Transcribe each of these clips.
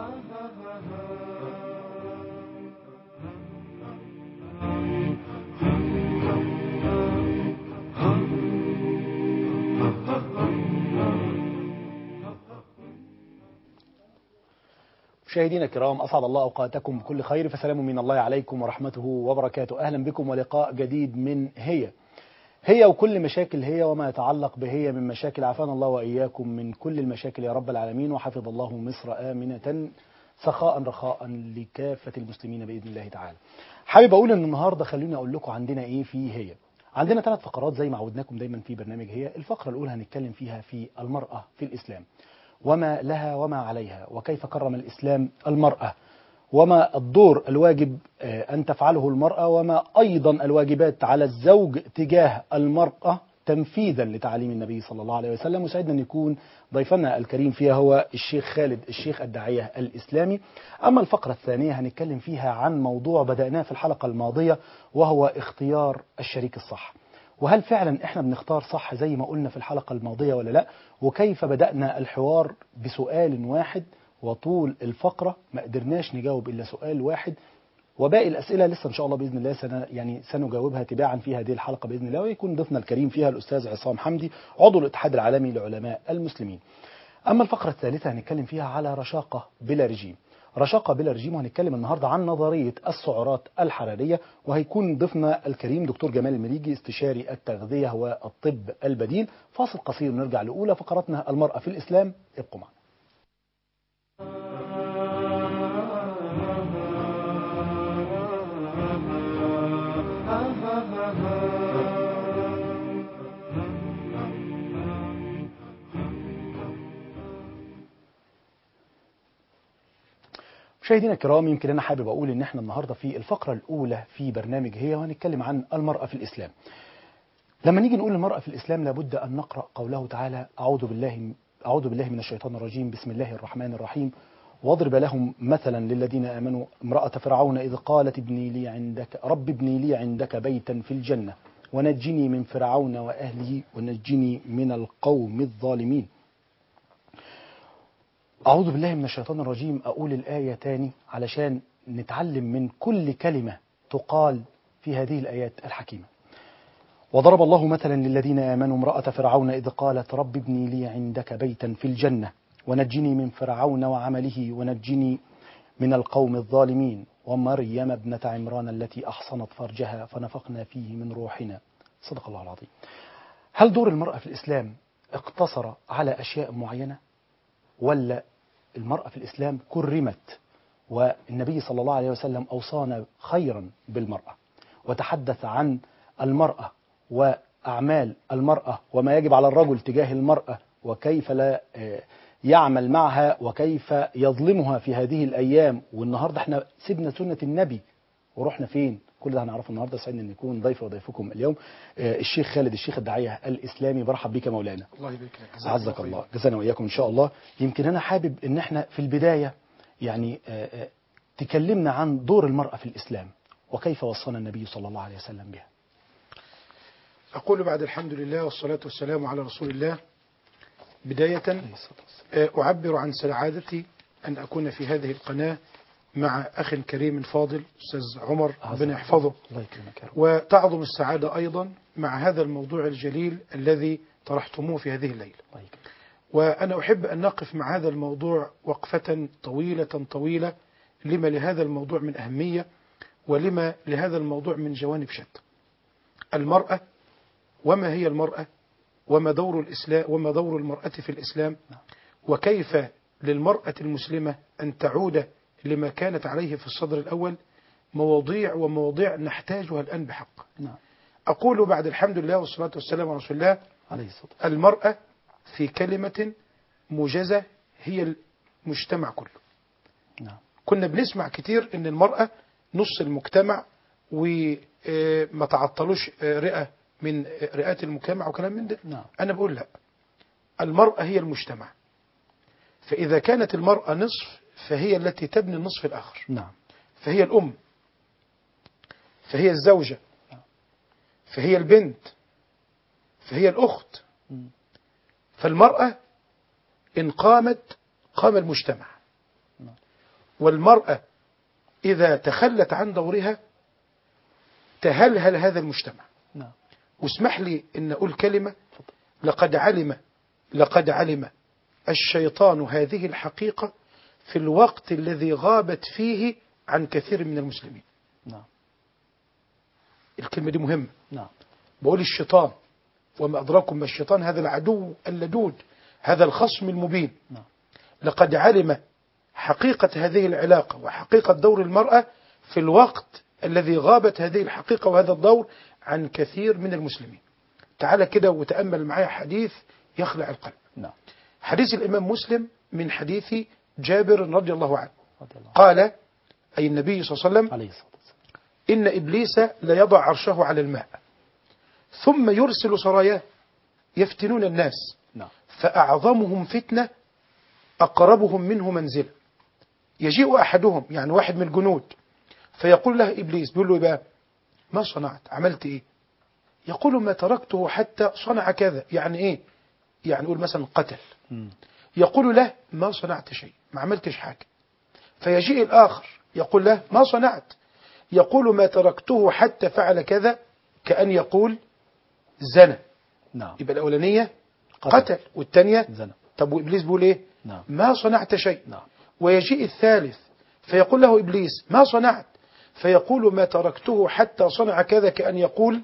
مشاهدينا الكرام أسعد الله أوقاتكم بكل خير فسلام من الله عليكم ورحمته وبركاته أهلا بكم ولقاء جديد من هي هي وكل مشاكل هي وما يتعلق بهي من مشاكل عافانا الله وإياكم من كل المشاكل يا رب العالمين وحفظ الله مصر آمنة سخاء رخاء لكافة المسلمين بإذن الله تعالى حابب أقول أن النهاردة خلوني أقول لكم عندنا إيه في هي عندنا ثلاث فقرات زي ما عودناكم دايما في برنامج هي الفقرة الأولى هنتكلم فيها في المرأة في الإسلام وما لها وما عليها وكيف كرم الإسلام المرأة وما الدور الواجب أن تفعله المرأة وما أيضا الواجبات على الزوج تجاه المرأة تنفيذا لتعاليم النبي صلى الله عليه وسلم وسعدنا أن يكون ضيفنا الكريم فيها هو الشيخ خالد الشيخ الداعية الإسلامي أما الفقرة الثانية هنتكلم فيها عن موضوع بدأناه في الحلقة الماضية وهو اختيار الشريك الصح وهل فعلا احنا بنختار صح زي ما قلنا في الحلقة الماضية ولا لا وكيف بدأنا الحوار بسؤال واحد وطول الفقرة ما قدرناش نجاوب إلا سؤال واحد وباقي الأسئلة لسه إن شاء الله بإذن الله سنة يعني سنجاوبها تباعا في هذه الحلقة بإذن الله ويكون ضيفنا الكريم فيها الأستاذ عصام حمدي عضو الاتحاد العالمي لعلماء المسلمين أما الفقرة الثالثة هنتكلم فيها على رشاقة بلا رجيم رشاقة بلا رجيم وهنتكلم النهاردة عن نظرية السعرات الحرارية وهيكون ضيفنا الكريم دكتور جمال المليجي استشاري التغذية والطب البديل فاصل قصير ونرجع لأولى فقراتنا المرأة في الإسلام ابقوا معنا مشاهدينا الكرام يمكن انا حابب اقول ان احنا النهارده في الفقره الاولى في برنامج هي وهنتكلم عن المراه في الاسلام. لما نيجي نقول المراه في الاسلام لابد ان نقرا قوله تعالى اعوذ بالله اعوذ بالله من الشيطان الرجيم بسم الله الرحمن الرحيم واضرب لهم مثلا للذين امنوا امراه فرعون اذ قالت ابني لي عندك رب ابني لي عندك بيتا في الجنه ونجني من فرعون واهله ونجني من القوم الظالمين. أعوذ بالله من الشيطان الرجيم أقول الآية تاني علشان نتعلم من كل كلمة تقال في هذه الآيات الحكيمة وضرب الله مثلا للذين آمنوا امرأة فرعون إذ قالت رب ابني لي عندك بيتا في الجنة ونجني من فرعون وعمله ونجني من القوم الظالمين ومريم ابنة عمران التي أحصنت فرجها فنفخنا فيه من روحنا صدق الله العظيم هل دور المرأة في الإسلام اقتصر على أشياء معينة ولا المرأة في الإسلام كرمت والنبي صلى الله عليه وسلم أوصانا خيرا بالمرأة وتحدث عن المرأة وأعمال المرأة وما يجب على الرجل تجاه المرأة وكيف لا يعمل معها وكيف يظلمها في هذه الأيام والنهاردة احنا سيبنا سنة النبي ورحنا فين كل ده هنعرفه النهارده سعيدنا ان يكون ضيف وضيفكم اليوم الشيخ خالد الشيخ الداعيه الاسلامي برحب بك مولانا الله يبارك لك عزك الله جزانا واياكم ان شاء الله يمكن انا حابب ان احنا في البدايه يعني تكلمنا عن دور المراه في الاسلام وكيف وصانا النبي صلى الله عليه وسلم بها أقول بعد الحمد لله والصلاة والسلام على رسول الله بداية أعبر عن سعادتي أن أكون في هذه القناة مع أخ كريم فاضل أستاذ عمر ربنا يحفظه الله يكرمك يا رب وتعظم السعادة أيضا مع هذا الموضوع الجليل الذي طرحتموه في هذه الليلة الله يكرمك وأنا أحب أن نقف مع هذا الموضوع وقفة طويلة طويلة لما لهذا الموضوع من أهمية ولما لهذا الموضوع من جوانب شتى المرأة وما هي المرأة وما دور الإسلام وما دور المرأة في الإسلام وكيف للمرأة المسلمة أن تعود لما كانت عليه في الصدر الأول مواضيع ومواضيع نحتاجها الآن بحق نعم أقول بعد الحمد لله والصلاة والسلام على رسول الله عليه الصلاه والسلام المرأة في كلمة موجزة هي المجتمع كله نعم كنا بنسمع كتير ان المرأة نص المجتمع وما تعطلوش رئة من رئات المجتمع وكلام من ده نعم أنا بقول لا المرأة هي المجتمع فإذا كانت المرأة نصف فهي التي تبني النصف الآخر نعم فهي الأم فهي الزوجة فهي البنت فهي الأخت مم. فالمرأة إن قامت قام المجتمع نعم. والمرأة إذا تخلت عن دورها تهلهل هذا المجتمع نعم واسمح لي أن أقول كلمة لقد علم لقد علم الشيطان هذه الحقيقة في الوقت الذي غابت فيه عن كثير من المسلمين نعم الكلمة دي مهمة نعم بقول الشيطان وما أدراكم ما الشيطان هذا العدو اللدود هذا الخصم المبين نعم. لقد علم حقيقة هذه العلاقة وحقيقة دور المرأة في الوقت الذي غابت هذه الحقيقة وهذا الدور عن كثير من المسلمين تعال كده وتأمل معايا حديث يخلع القلب نعم حديث الإمام مسلم من حديث جابر رضي الله عنه رضي الله عنه. قال أي النبي صلى الله عليه وسلم عليه الصلاة والسلام إن إبليس ليضع عرشه على الماء ثم يرسل سراياه يفتنون الناس نعم فأعظمهم فتنة أقربهم منه منزلا يجيء أحدهم يعني واحد من الجنود فيقول له إبليس بيقول له إيه بقى ما صنعت عملت إيه يقول ما تركته حتى صنع كذا يعني إيه يعني يقول مثلا قتل مم. يقول له ما صنعت شيء ما عملتش حاجة فيجيء الآخر يقول له ما صنعت يقول ما تركته حتى فعل كذا كأن يقول زنى نعم يبقى الأولانية قتل. قتل والثانية زنا طب وإبليس بيقول إيه نعم ما صنعت شيء نعم ويجيء الثالث فيقول له إبليس ما صنعت فيقول ما تركته حتى صنع كذا كأن يقول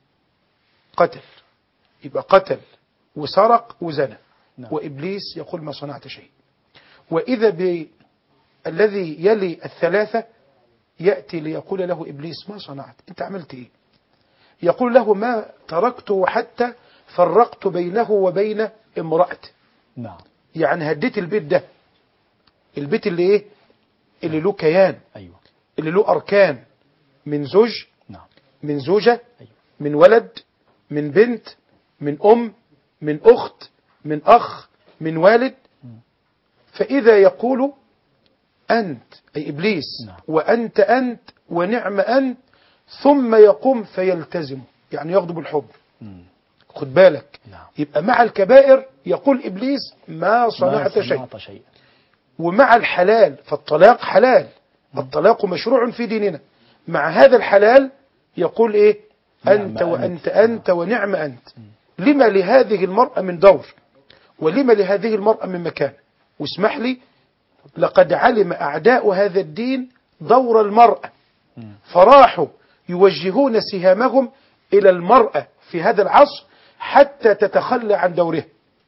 قتل يبقى قتل وسرق وزنى نعم. وإبليس يقول ما صنعت شيء وإذا بالذي يلي الثلاثة يأتي ليقول له إبليس ما صنعت أنت عملت إيه يقول له ما تركته حتى فرقت بينه وبين امرأته نعم يعني هديت البيت ده البيت اللي ايه اللي له كيان أيوة اللي له اركان من زوج نعم من زوجة أيوة من ولد من بنت من ام من اخت من اخ من والد فاذا يقول انت اي ابليس نعم. وانت انت ونعم انت ثم يقوم فيلتزم يعني يغضب الحب مم. خد بالك نعم يبقى مع الكبائر يقول ابليس ما صنعت ما شيء صنعت شيئا ومع الحلال فالطلاق حلال الطلاق مشروع في ديننا مع هذا الحلال يقول ايه نعم أنت أنت. وأنت أنت ونعم أنت لما لهذه المرأة من دور ولما لهذه المرأة من مكان واسمح لي لقد علم أعداء هذا الدين دور المرأة مم. فراحوا يوجهون سهامهم إلى المرأة في هذا العصر حتى تتخلى عن دورها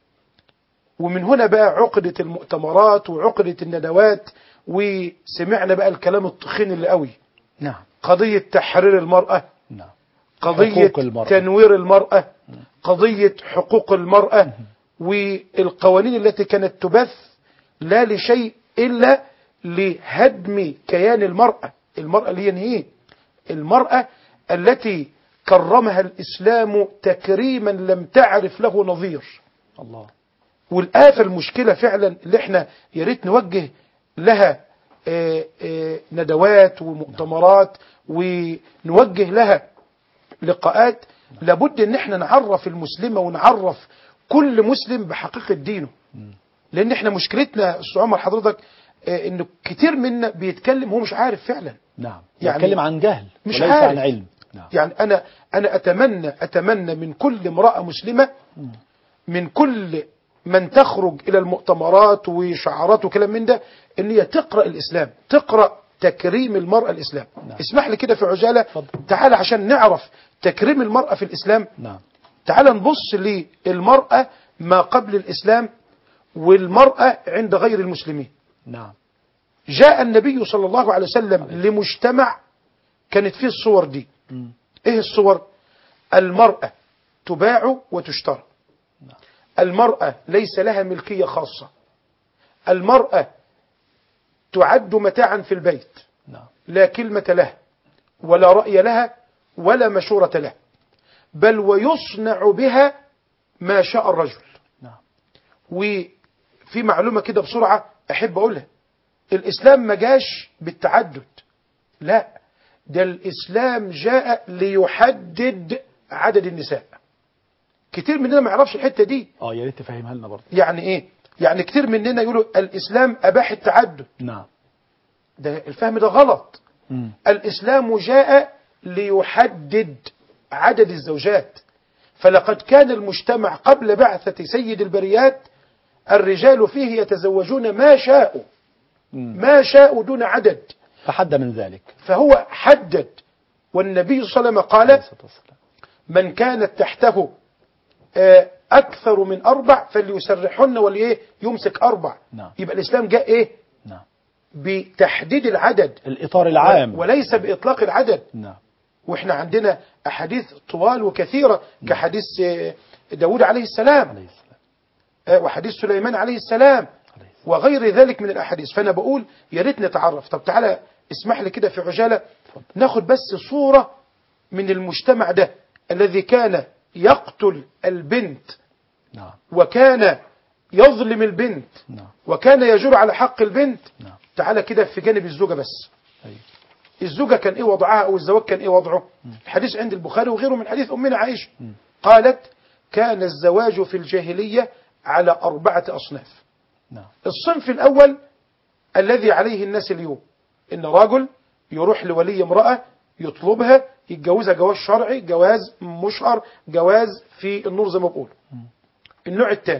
ومن هنا بقى عقدة المؤتمرات وعقدة الندوات وسمعنا بقى الكلام التخين اللي قوي نعم قضية تحرير المرأة نعم قضية حقوق المرأة. تنوير المرأة قضية حقوق المرأة والقوانين التي كانت تبث لا لشيء إلا لهدم كيان المرأة المرأة اللي هي إيه؟ المرأة التي كرمها الإسلام تكريما لم تعرف له نظير الله والآفة المشكلة فعلا اللي احنا يا ريت نوجه لها آه، آه، ندوات ومؤتمرات ونوجه لها لقاءات لابد ان احنا نعرف المسلمة ونعرف كل مسلم بحقيقة دينه لان احنا مشكلتنا استاذ عمر حضرتك آه، ان كتير منا بيتكلم هو مش عارف فعلا نعم يعني يتكلم عن جهل مش وليس عارف. عن علم نعم يعني انا انا اتمنى اتمنى من كل امرأة مسلمة من كل من تخرج الى المؤتمرات وشعارات وكلام من ده ان هي تقرا الاسلام تقرا تكريم المراه الاسلام نعم. اسمح لي كده في عجاله اتفضل. تعال عشان نعرف تكريم المراه في الاسلام نعم تعال نبص للمراه ما قبل الاسلام والمراه عند غير المسلمين نعم جاء النبي صلى الله عليه وسلم لمجتمع كانت فيه الصور دي مم. ايه الصور المرأة تباع وتشترى نعم. المرأة ليس لها ملكية خاصة المرأة تعد متاعا في البيت نعم لا كلمة لها ولا رأي لها ولا مشورة لها بل ويصنع بها ما شاء الرجل نعم وفي معلومة كده بسرعة أحب أقولها الإسلام ما جاش بالتعدد لا ده الإسلام جاء ليحدد عدد النساء كتير مننا ما يعرفش الحتة دي اه يا ريت تفهمها لنا برضه يعني إيه يعني كتير مننا يقولوا الإسلام أباح التعدد نعم ده الفهم ده غلط مم. الإسلام جاء ليحدد عدد الزوجات فلقد كان المجتمع قبل بعثة سيد البريات الرجال فيه يتزوجون ما شاءوا مم. ما شاءوا دون عدد فحد من ذلك فهو حدد والنبي صلى الله عليه وسلم قال عليه الصلاة والسلام. من كانت تحته آه، أكثر من أربع فليسرحن وليه يمسك أربع نعم. يبقى الإسلام جاء إيه نعم بتحديد العدد الإطار العام وليس بإطلاق العدد نعم واحنا عندنا أحاديث طوال وكثيرة كحديث آه، داود عليه السلام عليه السلام آه، وحديث سليمان عليه السلام عليه السلام. وغير ذلك من الأحاديث فأنا بقول يا ريت نتعرف طب تعالى اسمح لي كده في عجالة ناخد بس صورة من المجتمع ده الذي كان يقتل البنت نعم وكان يظلم البنت نعم وكان يجور على حق البنت نعم تعالى كده في جانب الزوجة بس أيوة. الزوجة كان ايه وضعها او الزواج كان ايه وضعه الحديث عند البخاري وغيره من حديث امنا عائشة قالت كان الزواج في الجاهلية على أربعة أصناف نعم الصنف الأول الذي عليه الناس اليوم إن رجل يروح لولي امرأة يطلبها يتجوزها جواز شرعي جواز مشهر جواز في النور زي ما بقول النوع الثاني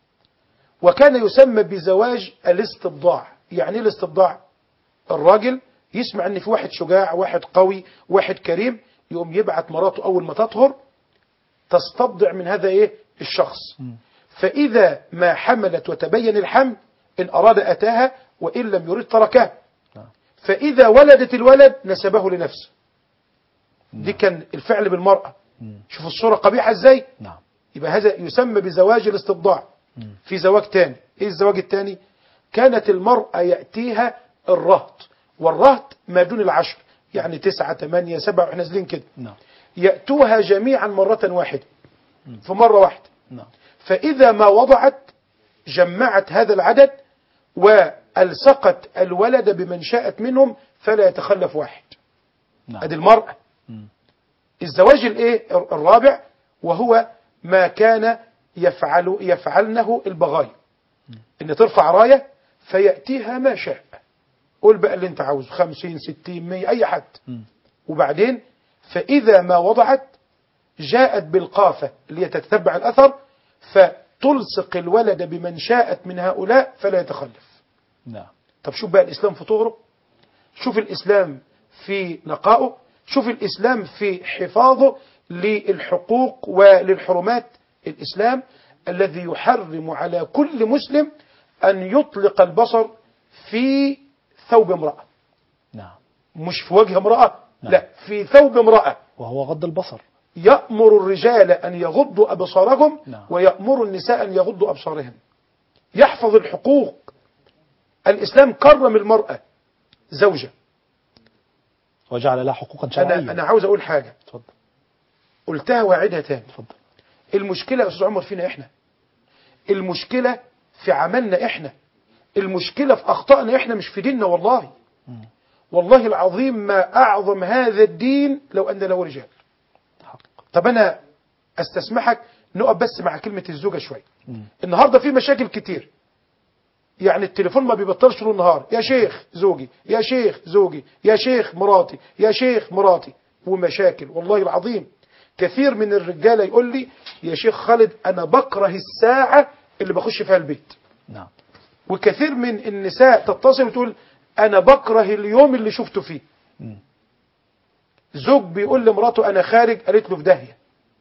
وكان يسمى بزواج الاستبضاع يعني ايه الاستبضاع الراجل يسمع ان في واحد شجاع واحد قوي واحد كريم يقوم يبعت مراته اول ما تطهر تستبضع من هذا ايه الشخص فاذا ما حملت وتبين الحمل ان اراد اتاها وان لم يرد تركها نعم. فاذا ولدت الولد نسبه لنفسه دي كان الفعل بالمرأة مم. شوف الصورة قبيحة ازاي نعم يبقى هذا يسمى بزواج الاستبضاع مم. في زواج تاني ايه الزواج التاني كانت المرأة يأتيها الرهط والرهط ما دون العشر يعني تسعة تمانية سبعة واحنا نازلين كده نعم يأتوها جميعا مرة واحدة في مرة واحدة نعم فإذا ما وضعت جمعت هذا العدد وألصقت الولد بمن شاءت منهم فلا يتخلف واحد نعم ادي المرأة مم. الزواج الايه الرابع وهو ما كان يفعل يفعلنه البغايا ان ترفع راية فيأتيها ما شاء قول بقى اللي انت عاوزه خمسين ستين مية اي حد مم. وبعدين فإذا ما وضعت جاءت بالقافة اللي هي تتتبع الأثر فتلصق الولد بمن شاءت من هؤلاء فلا يتخلف نعم طب شوف بقى الإسلام في طهره شوف الإسلام في نقائه شوف الإسلام في حفاظه للحقوق وللحرمات الإسلام الذي يحرم على كل مسلم أن يطلق البصر في ثوب امرأة نعم مش في وجه امرأة نعم. لا في ثوب امرأة وهو غض البصر يأمر الرجال أن يغضوا أبصارهم نعم. ويأمر النساء أن يغضوا أبصارهم يحفظ الحقوق الإسلام كرم المرأة زوجة وجعل لها حقوقا أنا, شرعية أنا عاوز أقول حاجة اتفضل قلتها وأعيدها تاني اتفضل المشكلة يا أستاذ عمر فينا إحنا المشكلة في عملنا إحنا المشكلة في أخطائنا إحنا مش في ديننا والله مم. والله العظيم ما أعظم هذا الدين لو أن له رجال حق طب أنا أستسمحك نقف بس مع كلمة الزوجة شوية مم. النهاردة في مشاكل كتير يعني التليفون ما بيبطلش طول النهار يا شيخ زوجي يا شيخ زوجي يا شيخ مراتي يا شيخ مراتي ومشاكل والله العظيم كثير من الرجالة يقول لي يا شيخ خالد أنا بكره الساعة اللي بخش فيها البيت نعم وكثير من النساء تتصل وتقول أنا بكره اليوم اللي شفته فيه مم. زوج بيقول لمراته أنا خارج قالت له في داهية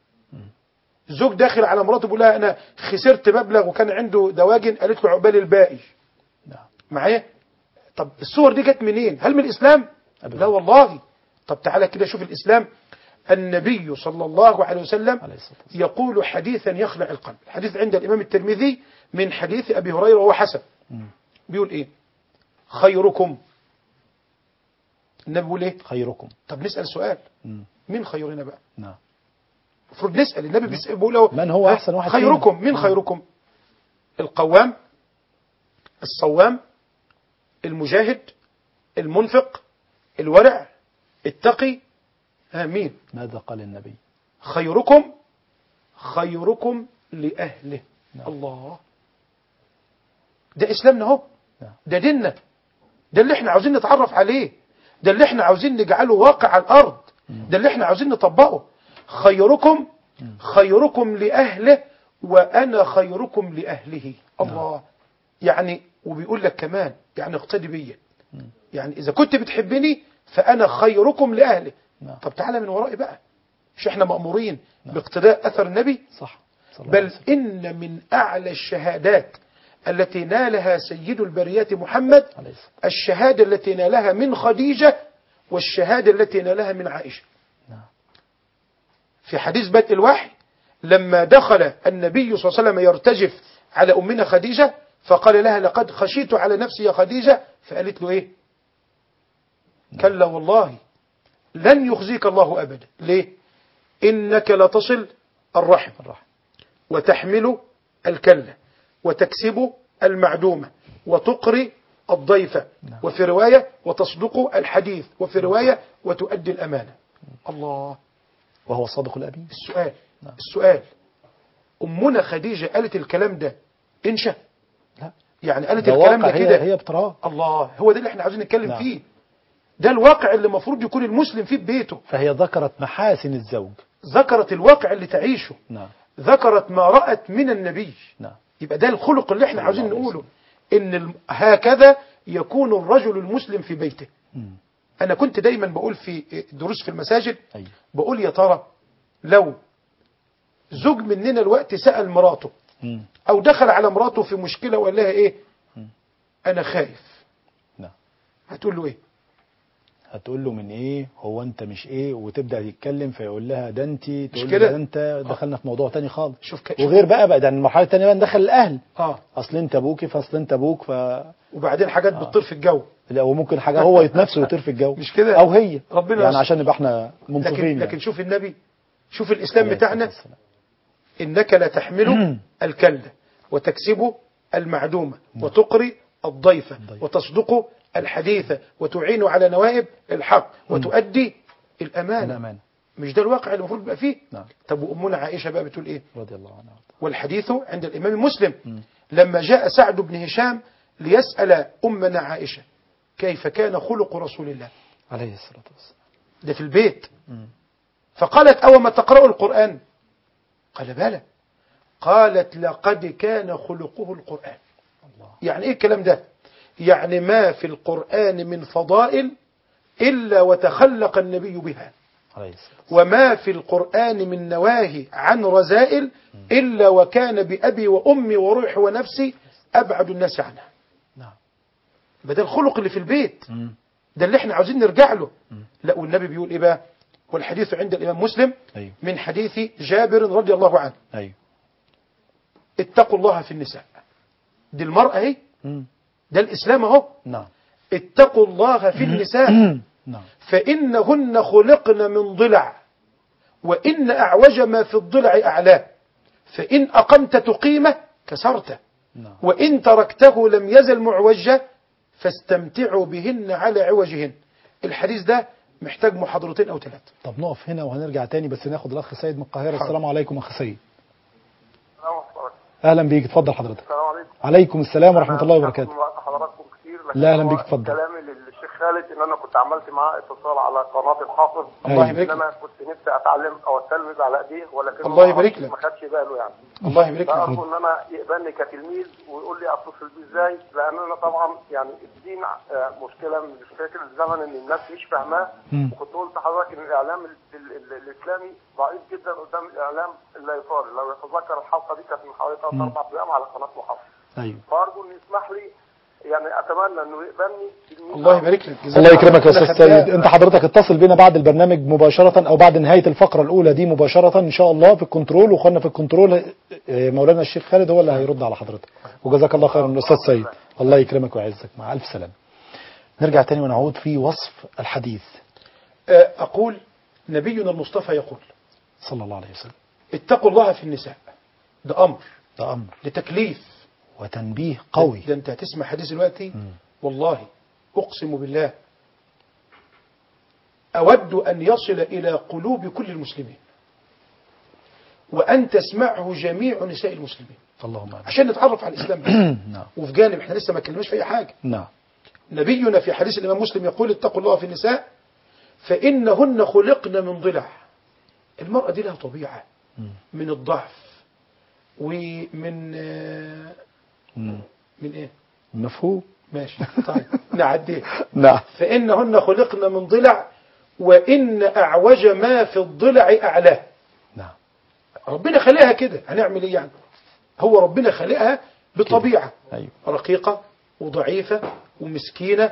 زوج داخل على مراته بيقول لها أنا خسرت مبلغ وكان عنده دواجن قالت له عقبال الباقي نعم معايا طب الصور دي جت منين هل من الإسلام أبداً. لا والله طب تعالى كده شوف الإسلام النبي صلى الله عليه وسلم عليه الصلاة والسلام يقول حديثا يخلع القلب الحديث عند الإمام الترمذي من حديث أبي هريرة وهو حسن مم. بيقول إيه خيركم النبي بيقول إيه خيركم طب نسأل سؤال مم. مين خيرنا بقى نعم المفروض نسأل النبي بيس- بيقول له من هو أحسن واحد خيركم فينا؟ مين مم. خيركم القوام الصوام المجاهد المنفق الورع التقي ها مين ماذا قال النبي خيركم خيركم لأهله نعم. الله ده إسلامنا اهو نعم. ده ديننا ده اللي احنا عاوزين نتعرف عليه ده اللي احنا عاوزين نجعله واقع على الارض ده اللي احنا عاوزين نطبقه خيركم خيركم لاهله وانا خيركم لاهله الله يعني وبيقول لك كمان يعني اقتدي بيا يعني اذا كنت بتحبني فانا خيركم لاهله نعم. طب تعالى من ورائي بقى مش احنا مامورين باقتداء اثر النبي صح صلى الله بل عليه وسلم. إن من أعلى الشهادات التي نالها سيد البريات محمد عليه الصلاة الشهادة التي نالها من خديجة والشهادة التي نالها من عائشة نعم. في حديث بدء الوحي لما دخل النبي صلى الله عليه وسلم يرتجف على أمنا خديجة فقال لها لقد خشيت على نفسي يا خديجة فقالت له إيه كلا والله لن يخزيك الله أبدا ليه إنك لتصل الرحم الرحمة وتحمل الكلة وتكسب المعدومة وتقري الضيفة نعم. وفي رواية وتصدق الحديث وفي رواية وتؤدي الأمانة الله وهو الصادق الأمين السؤال نعم. السؤال أمنا خديجة قالت الكلام ده إنشا لا يعني قالت ده الكلام واقع ده هي كده هي ابتراء الله هو ده اللي احنا عاوزين نتكلم نعم. فيه ده الواقع اللي المفروض يكون المسلم فيه ببيته فهي ذكرت محاسن الزوج ذكرت الواقع اللي تعيشه نعم ذكرت ما رأت من النبي نعم يبقى ده الخلق اللي احنا صلى عاوزين الله عليه نقوله ان الم- هكذا يكون الرجل المسلم في بيته مم. انا كنت دايما بقول في دروس في المساجد أيوه بقول يا ترى لو زوج مننا الوقت سأل مراته مم. او دخل على مراته في مشكلة وقال لها ايه مم. انا خايف نعم هتقول له ايه هتقول له من ايه هو انت مش ايه وتبدا تتكلم فيقول لها ده انت تقول له كده؟ ده انت دخلنا في موضوع تاني خالص شوف ك... وغير بقى بقى ده المرحله الثانيه بقى ندخل الاهل اه اصل انت ابوكي فاصل انت ابوك ف وبعدين حاجات بتطير في الجو لا وممكن حاجه هو يتنفس ويطير في الجو مش كده؟ او هي ربنا يعني يستر. عشان نبقى احنا منصفين لكن يعني. لكن شوف النبي شوف الاسلام عليه بتاعنا الصلاة والسلام. إنك لتحمل الكلة وتكسب المعدومة وتقري الضيفة الضيف. وتصدق الحديث وتعين على نوائب الحق وتؤدي الأمانة الامانه مش ده الواقع اللي المفروض يبقى فيه نعم طب وأمنا عائشة بقى بتقول إيه رضي الله عنها والحديث عند الإمام مسلم مم. لما جاء سعد بن هشام ليسأل أمنا عائشة كيف كان خلق رسول الله عليه الصلاه والسلام ده في البيت مم. فقالت أو ما تقرأ القرآن قال بلى قالت لقد كان خلقه القرآن الله يعني إيه الكلام ده يعني ما في القرآن من فضائل إلا وتخلق النبي بها عليه الصلاه والسلام وما في القرآن من نواهي عن رذائل إلا وكان بأبي وأمي وروحي ونفسي أبعد الناس عنها نعم ده الخلق اللي في البيت مم. ده اللي احنا عاوزين نرجع له مم. لا والنبي بيقول إيه بقى والحديث عند الإمام مسلم ايوه من حديث جابر رضي الله عنه ايوه اتقوا الله في النساء دي المرأة اهي مم. ده الإسلام اهو نعم اتقوا الله في النساء نعم فإنهن خلقن من ضلع وإن أعوج ما في الضلع أعلاه فإن أقمت تقيمه كسرته نعم وإن تركته لم يزل معوجة فاستمتعوا بهن على عوجهن الحديث ده محتاج محاضرتين أو ثلاثة طب نقف هنا وهنرجع تاني بس ناخد الاخ سيد من القاهره حاضر. السلام عليكم اخ سيد السلام عليكم اهلا بيك اتفضل حضرتك السلام عليكم عليكم السلام ورحمه الله أنا وبركاته هاخد من وقت حضراتكم كتير لكن لا، أهلا هو بيك، اتفضل. كلامي للشيخ خالد ان انا كنت عملت معاه اتصال على قناه الحافظ الله أيوة. يبارك ان لك انا كنت نفسي اتعلم او اتلمذ على ايديه ولكن الله يبارك لك. ما خدش باله يعني الله يبارك لك فارجو ان انا يقبلني كتلميذ ويقول لي اتصل بيه ازاي لان انا طبعا يعني الدين آه، مشكله مش فاكر الزمن ان الناس مش فاهماه مم. وكنت قلت لحضرتك ان الاعلام ال- ال- ال- الاسلامي ضعيف جدا قدام الاعلام اللايفاري لو يتذكر الحلقه دي كانت من حوالي ثلاث اربع ايام على قناه محافظ ايوه فارجو ان يسمح لي يعني اتمنى انه يقبلني تلميذ الله يبارك لك جزاك الله يكرمك يا الله استاذ خير. سيد انت حضرتك اتصل بينا بعد البرنامج مباشره او بعد نهايه الفقره الاولى دي مباشره ان شاء الله في الكنترول واخواننا في الكنترول اه، مولانا الشيخ خالد هو اللي هيرد على حضرتك وجزاك الله خيرا الاستاذ سيد الله يكرمك ويعزك مع الف سلامه نرجع تاني ونعود في وصف الحديث آه، أقول نبينا المصطفى يقول صلى الله عليه وسلم اتقوا الله في النساء ده أمر ده امر لتكليف وتنبيه قوي ده انت هتسمع حديث دلوقتي مم. والله أقسم بالله أود أن يصل إلى قلوب كل المسلمين وأن تسمعه جميع نساء المسلمين اللهم امين عشان نتعرف على الإسلام بس. نعم وفي جانب احنا لسه ما اتكلمناش في أي حاجة نعم نبينا في حديث الإمام مسلم يقول اتقوا الله في النساء فإنهن خلقن من ضلع المرأة دي لها طبيعة من الضعف ومن آه، مم. من ايه مفهوم ماشي طيب نعديه نعم فإنهن خلقن من ضلع وإن أعوج ما في الضلع أعلاه نعم ربنا خلقها كده هنعمل ايه يعني هو ربنا خلقها بطبيعة ايوه رقيقة وضعيفة ومسكينة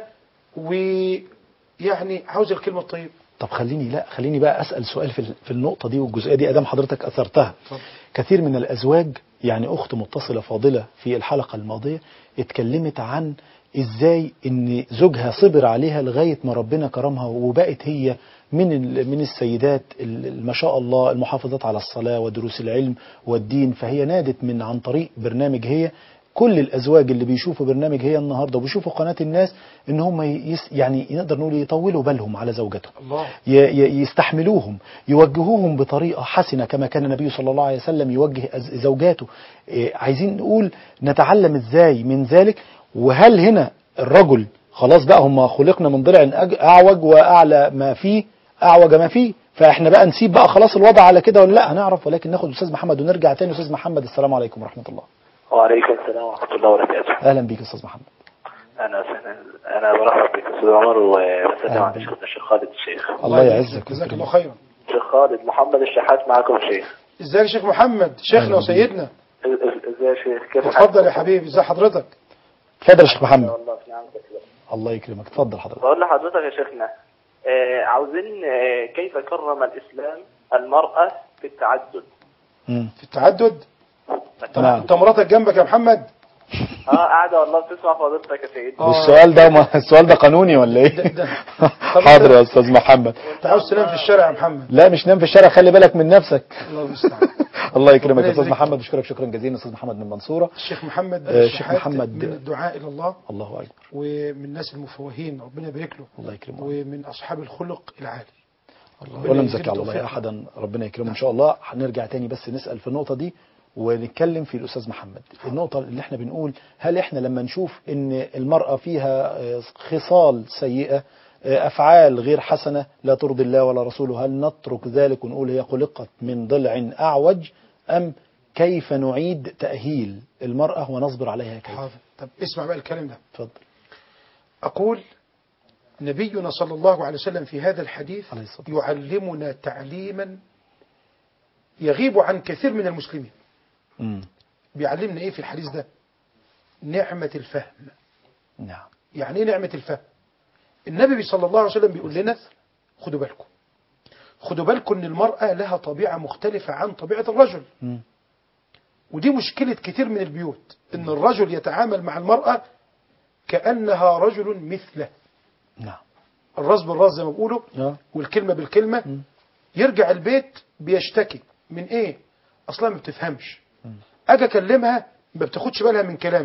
ويعني عاوز الكلمة الطيبة طب خليني لا خليني بقى اسال سؤال في ال- في النقطه دي والجزئيه دي ادام حضرتك اثرتها اتفضل. كثير من الازواج يعني اخت متصله فاضله في الحلقه الماضيه اتكلمت عن ازاي ان زوجها صبر عليها لغايه ما ربنا كرمها وبقت هي من ال- من السيدات ال- ما شاء الله المحافظات على الصلاه ودروس العلم والدين فهي نادت من عن طريق برنامج هي كل الازواج اللي بيشوفوا برنامج هي النهارده وبيشوفوا قناه الناس ان هم يس يعني نقدر نقول يطولوا بالهم على زوجتهم الله ي- ي- يستحملوهم يوجهوهم بطريقة حسنة كما كان النبي صلى الله عليه وسلم يوجه أز- زوجاته إيه، عايزين نقول نتعلم ازاي من ذلك وهل هنا الرجل خلاص بقى هم خلقنا من ضلع أج- أعوج وأعلى ما فيه أعوج ما فيه فاحنا بقى نسيب بقى خلاص الوضع على كده ولا لا هنعرف ولكن ناخد استاذ محمد ونرجع تاني استاذ محمد السلام عليكم ورحمه الله وعليكم السلام ورحمة الله وبركاته اهلا بيك يا استاذ محمد أنا سنة أنا برحب بك أستاذ عمر وبسلم أهلا على بك. شيخنا الشيخ خالد الشيخ الله يعزك جزاك الله خيرا الشيخ خالد محمد الشحات معكم شيخ ازيك يا شيخ محمد شيخنا أهلا وسيدنا ازاي يا شيخ كيف اتفضل يا حبيبي ازي حضرتك اتفضل يا شيخ محمد والله في نعمة الله. الله يكرمك اتفضل حضرتك بقول لحضرتك يا شيخنا آه، عاوزين آه، كيف كرم الإسلام المرأة في التعدد مم. في التعدد نعم. انت مراتك جنبك يا محمد اه قاعدة والله بتسمع فضيلتك يا سيدي آه. السؤال ده ما السؤال ده قانوني ولا ايه ده- ده- حاضر يا استاذ محمد انت عاوز تنام في الشارع يا محمد لا مش نام في الشارع خلي بالك من نفسك الله المستعان الله يكرمك ربنا يا استاذ يجزيك. محمد بشكرك شكرا جزيلا استاذ محمد من المنصوره الشيخ محمد آه، الشحات الشيخ محمد. من الدعاء الى الله الله اكبر ومن الناس المفوهين ربنا يبارك له الله يكرمه ومن اصحاب الخلق العالي ولا يزيد مزكي على الله توفيقه. احدا ربنا يكرمه ان شاء الله هنرجع تاني بس نسال في النقطه دي ونتكلم في الاستاذ محمد النقطه اللي احنا بنقول هل احنا لما نشوف ان المراه فيها آه، خصال سيئه آه، افعال غير حسنه لا ترضي الله ولا رسوله هل نترك ذلك ونقول هي خلقت من ضلع اعوج ام كيف نعيد تاهيل المراه ونصبر عليها كيف حاضر طب اسمع بقى الكلام ده اتفضل أقول نبينا صلى الله عليه وسلم في هذا الحديث عليه الصلاة والسلام. يعلمنا تعليما يغيب عن كثير من المسلمين مم. بيعلمنا إيه في الحديث ده نعمة الفهم نعم يعني إيه نعمة الفهم النبي صلى الله عليه وسلم بيقول لنا خدوا بالكم خدوا بالكم ان المرأة لها طبيعة مختلفة عن طبيعة الرجل مم. ودي مشكلة كتير من البيوت ان الرجل يتعامل مع المرأة كأنها رجل مثله نعم الراس بالراس زي ما بيقولوا آه. والكلمة بالكلمة مم. يرجع البيت بيشتكي من ايه اصلا ما بتفهمش اجي اكلمها ما بتاخدش بالها من كلامي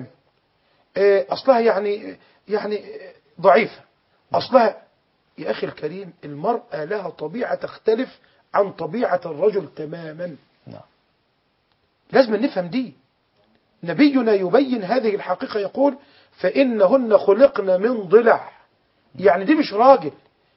إيه اصلها يعني يعني ضعيفة اصلها يا اخي الكريم المرأة لها طبيعة تختلف عن طبيعة الرجل تماما نعم لازم نفهم دي نبينا يبين هذه الحقيقة يقول فإنهن خلقن من ضلع يعني دي مش راجل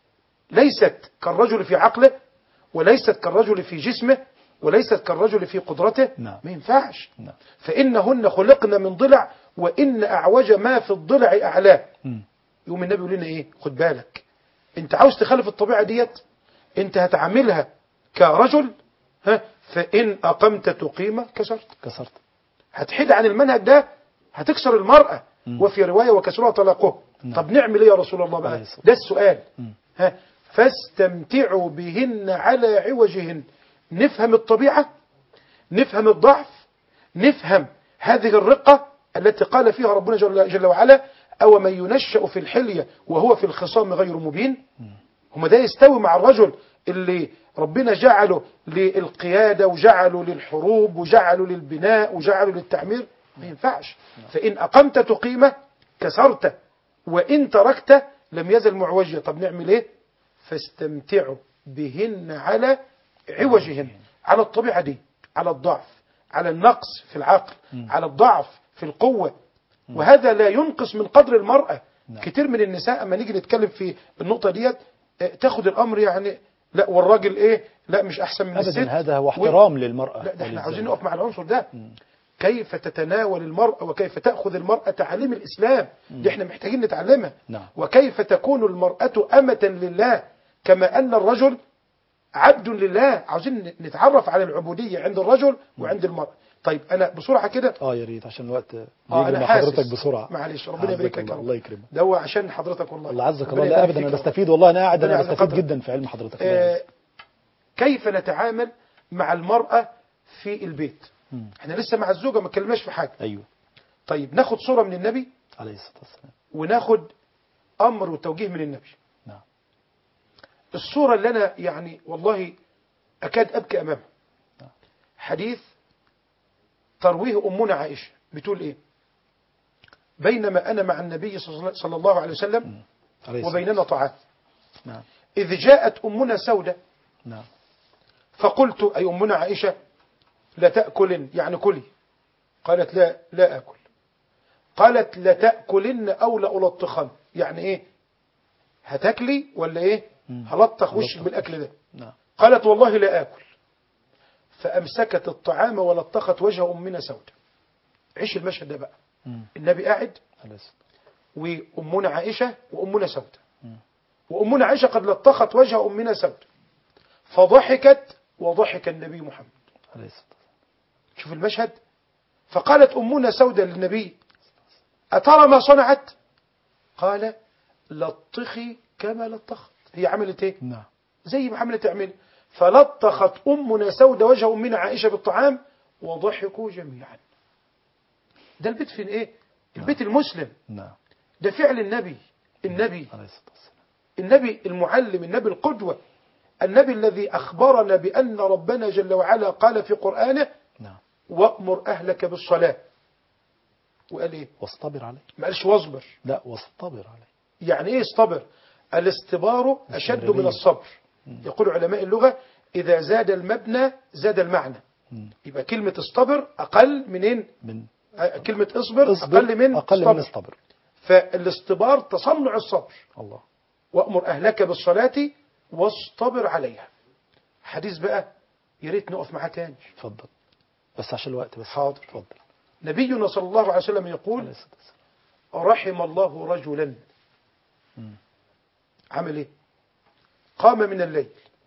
ليست كالرجل في عقله وليست كالرجل في جسمه وليست كالرجل في قدرته نعم. ما ينفعش نعم فإنهن خلقن من ضلع وإن أعوج ما في الضلع أعلاه مم. يقوم النبي يقول لنا إيه خد بالك أنت عاوز تخالف الطبيعة ديت أنت هتعاملها كرجل ها فإن أقمت تقيمة كسرت كسرت هتحيد عن المنهج ده هتكسر المرأة مم. وفي رواية وكسرها طلاقه نعم. طب نعمل ايه يا رسول الله بقى عليه الصلاة ده السؤال مم. ها فاستمتعوا بهن على عوجهن نفهم الطبيعة نفهم الضعف نفهم هذه الرقة التي قال فيها ربنا جل, جل وعلا أو من ينشأ في الحلية وهو في الخصام غير مبين هما ده يستوي مع الرجل اللي ربنا جعله للقيادة وجعله للحروب وجعله للبناء وجعله للتعمير ما ينفعش فإن أقمت تقيمة كسرت وإن تركت لم يزل معوجا طب نعمل إيه فاستمتعوا بهن على عوجهن على الطبيعة دي على الضعف على النقص في العقل على الضعف في القوة وهذا لا ينقص من قدر المرأة نعم. كتير من النساء اما نيجي نتكلم في النقطه ديت آه، تاخد الامر يعني لا والراجل ايه لا مش احسن من الست ابدا هذا هو احترام للمراه لا ده احنا وللزوج. عاوزين نقف مع العنصر ده كيف تتناول المرأة وكيف تأخذ المرأة تعاليم الإسلام دي احنا محتاجين نتعلمها نعم. وكيف تكون المرأة أمة لله كما أن الرجل عبد لله عاوزين نتعرف على العبودية عند الرجل وعند المرأة طيب أنا بسرعة كده اه يا ريت عشان الوقت اه بيجري أنا مع حاسس حضرتك بسرعه معلش ربنا عزك يبارك لك الله. يا رب. الله يكرمك ده هو عشان حضرتك والله الله عزك ربنا الله لا يبارك ابدا فيك انا يا رب. بستفيد والله انا قاعد ربنا انا يعلي بستفيد قدرك. جدا في علم حضرتك آه، كيف نتعامل مع المرأة في البيت مم. احنا لسه مع الزوجة ما اتكلمناش في حاجة ايوه طيب ناخد صورة من النبي عليه الصلاه والسلام وناخد امر وتوجيه من النبي نعم الصورة اللي انا يعني والله اكاد ابكي امامها حديث ترويه امنا عائشة بتقول ايه بينما انا مع النبي صلى الله عليه وسلم عليه الصلاة وبيننا طعام نعم اذ جاءت امنا سودة نعم فقلت اي امنا عائشة لا تأكلن يعني كلي قالت لا لا اكل قالت لتأكلن او لألطخن يعني ايه هتاكلي ولا ايه مم. هلطخ وشك هلطخ بالاكل ده نعم قالت والله لا آكل فأمسكت الطعام ولطخت وجه أمنا سودة عيش المشهد ده بقى مم. النبي قاعد عليه الصلاة وأمنا عائشة وأمنا سودة مم. وأمنا عائشة قد لطخت وجه أمنا سودة فضحكت وضحك النبي محمد عليه الصلاة والسلام. شوف المشهد فقالت أمنا سودة للنبي أترى ما صنعت قال لطخي كما لطخت هي عملت ايه نعم زي ما عملت تعمل فلطخت أمنا سودة وجه أمنا عائشة بالطعام وضحكوا جميعا ده البيت فين ايه البيت المسلم نعم ده فعل النبي النبي عليه الصلاة والسلام النبي المعلم النبي القدوة النبي الذي أخبرنا بأن ربنا جل وعلا قال في قرآنه نعم وأمر أهلك بالصلاة وقال إيه واصطبر عليه ما قالش واصبر لا واصطبر عليه يعني إيه اصطبر الاستبار أشد من الاستمرارية. الصبر يقول علماء اللغة إذا زاد المبنى زاد المعنى مم. يبقى كلمة اصطبر أقل منين من آه، كلمة اصبر, اصبر أقل من اقل اصطبر. من اصطبر فالاستبار تصنع الصبر الله وأمر أهلك بالصلاة واصطبر عليها حديث بقى يا ريت نقف معاه تاني اتفضل بس عشان الوقت بس حاضر. اتفضل نبينا صلى الله عليه وسلم يقول عليه الصلاة والسلام. رحم الله رجلا مم. عمل ايه قام من الليل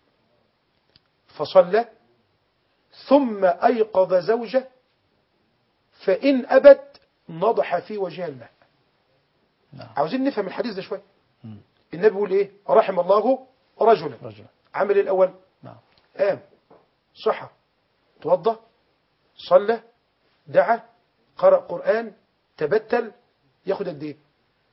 فصلى ثم أيقظ زوجه فإن أبت نضح في وجهها الماء نعم عاوزين نفهم الحديث ده شوية مم. النبي بيقول ايه رحم الله رجلا رجل عمل إيه الأول نعم قام صحى توضى صلى دعا قرأ قرآن تبتل ياخد قد ايه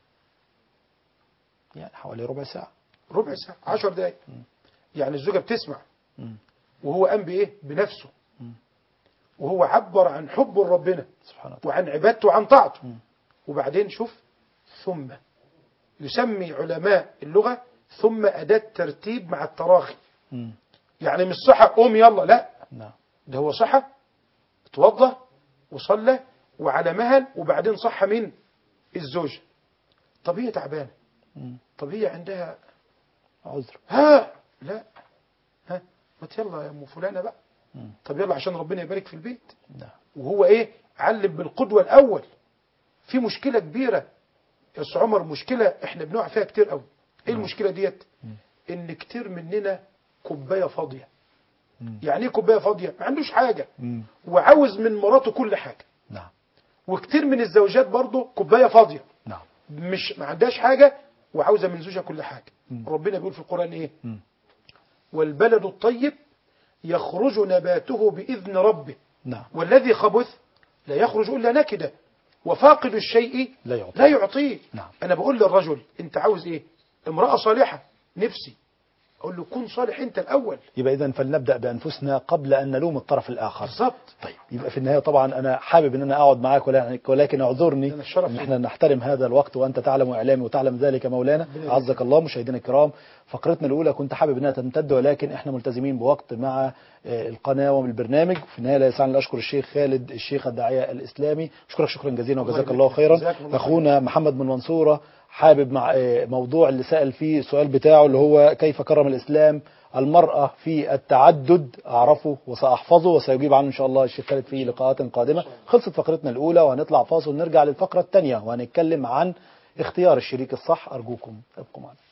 يعني حوالي ربع ساعة ربع ساعة عشر دقايق يعني الزوجة بتسمع مم. وهو قام بإيه بنفسه مم. وهو عبر عن حبه لربنا سبحانه وتعالى وعن عبادته وعن طاعته مم. وبعدين شوف ثم يسمي علماء اللغة ثم أداة ترتيب مع التراخي مم. يعني مش صحى قوم يلا لا نعم ده هو صحى اتوضى وصلى وعلى مهل وبعدين صح من الزوجة طب هي تعبانة مم. طب هي عندها عذر ها لا ها ما يلا يا ام فلانة بقى مم. طب يلا عشان ربنا يبارك في البيت نعم وهو ايه علم بالقدوة الاول في مشكلة كبيرة يا أستاذ عمر مشكلة احنا بنقع فيها كتير قوي ايه المشكلة ديت ان كتير مننا كوباية فاضية مم. يعني ايه كوباية فاضية ما عندوش حاجة مم. وعاوز من مراته كل حاجة نعم وكتير من الزوجات برضه كوباية فاضية نعم مش ما عندهاش حاجة وعاوزة من زوجها كل حاجة مم. ربنا بيقول في القرآن ايه مم. والبلد الطيب يخرج نباته بإذن ربه نعم والذي خبث لا يخرج إلا نكدة وفاقد الشيء لا يعطي لا يعطيه نعم. أنا بقول للرجل أنت عاوز إيه امرأة صالحة نفسي أقول له كن صالح أنت الأول يبقى إذا فلنبدأ بأنفسنا قبل أن نلوم الطرف الآخر بالظبط طيب يبقى في النهاية طبعا أنا حابب أن أنا أقعد معاك ولكن- ولكن أعذرني أنا الشرف أن لي. احنا نحترم هذا الوقت وأنت تعلم إعلامي وتعلم ذلك مولانا ربنا عزك الله مشاهدينا الكرام فقرتنا الأولى كنت حابب أنها تمتد ولكن احنا ملتزمين بوقت مع آه، القناة والبرنامج في النهاية لا يسعني أشكر الشيخ خالد الشيخ الداعية الإسلامي أشكرك شكرا جزيلا وجزاك يبارك الله فيك. خيرا جزاكم الله أخونا محمد من منصورة حابب مع آه، موضوع اللي سأل فيه السؤال بتاعه اللي هو كيف كرم الإسلام المرأة في التعدد أعرفه وسأحفظه وسيجيب عنه إن شاء الله الشيخ خالد في لقاءات قادمة خلصت فقرتنا الأولى وهنطلع فاصل ونرجع للفقرة الثانية وهنتكلم عن اختيار الشريك الصح أرجوكم ابقوا معنا